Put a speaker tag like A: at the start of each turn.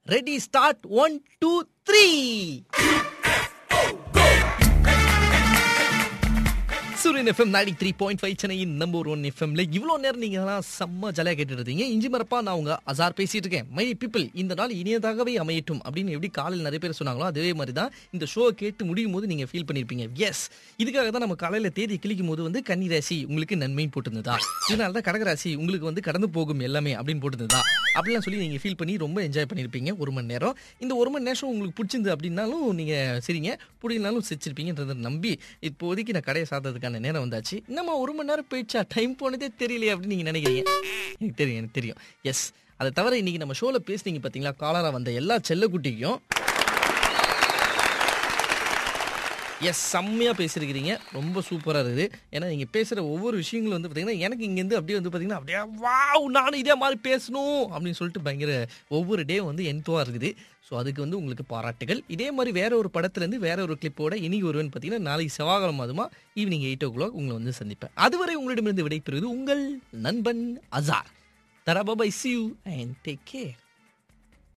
A: ready start one two three Suryan FM ninety three point five சென்னையின் number one எஃப்எம்ல இவ்வளோ நேரம் நீங்க எல்லாம் செம்ம ஜாலியாக கேட்டுட்டு இருந்தீங்க இஞ்சி மரப்பா நான் உங்க அசார் பேசிட்டு இருக்கேன் மை பீப்பிள் இந்த நாள் இனியதாகவே அமையட்டும் அப்படின்னு எப்படி காலையில் நிறைய பேர் சொன்னாங்களோ அதே மாதிரி தான் இந்த ஷோ கேட்டு முடியும் போது நீங்க ஃபீல் பண்ணியிருப்பீங்க எஸ் இதுக்காக தான் நம்ம காலையில் தேதி கிளிக்கும் போது வந்து கன்னி ராசி உங்களுக்கு நன்மைன்னு போட்டிருந்ததா இதனால தான் கடகராசி உங்களுக்கு வந்து கடந்து போகும் எல்லாமே அப்படின்னு போட்டிருந்ததா அப்படிலாம் சொல்லி நீங்க ஃபீல் பண்ணி ரொம்ப என்ஜாய் பண்ணியிருப்பீங்க ஒரு மணி நேரம் இந்த ஒரு மணி நேரம் உங்களுக்கு பிடிச்சிருந்து அப்படின்னாலும் நீங்க சரிங்க பிடினாலும் சிரிச்சிருப்பீங்கன்றதை நம்பி இப்போதைக்கு நான் கடையை சாத்ததுக்கான நேரம் வந்தாச்சு நம்ம ஒரு மணி நேரம் போயிடுச்சா டைம் போனதே தெரியலையே அப்படின்னு நீங்க நினைக்கிறீங்க எனக்கு தெரியும் எனக்கு தெரியும் எஸ் அதை தவிர இன்னைக்கு நம்ம ஷோல பேசுனீங்க பாத்தீங்களா காலரா வந்த எல்லா செல்லக்குட்டிக்கும் எஸ் செம்மையாக பேசியிருக்கிறீங்க ரொம்ப சூப்பராக இருக்குது ஏன்னா நீங்கள் பேசுகிற ஒவ்வொரு விஷயங்களும் வந்து பார்த்தீங்கன்னா எனக்கு இங்கேருந்து அப்படியே வந்து பார்த்தீங்கன்னா அப்படியே வாவ் நானும் இதே மாதிரி பேசணும் அப்படின்னு சொல்லிட்டு பயங்கர ஒவ்வொரு டே வந்து என்துவாக இருக்குது ஸோ அதுக்கு வந்து உங்களுக்கு பாராட்டுகள் இதே மாதிரி வேற ஒரு படத்துலேருந்து வேற ஒரு கிளிப்போட இன்னைக்கு ஒருவன் பார்த்தீங்கன்னா நாளைக்கு செவ்வாய்க்கிழமை அதுமா ஈவினிங் எயிட் ஓ கிளாக் உங்களை வந்து சந்திப்பேன் அதுவரை உங்களிடமிருந்து விடைபெறுவது உங்கள் நண்பன் Azhar Tharaba bye see you and take care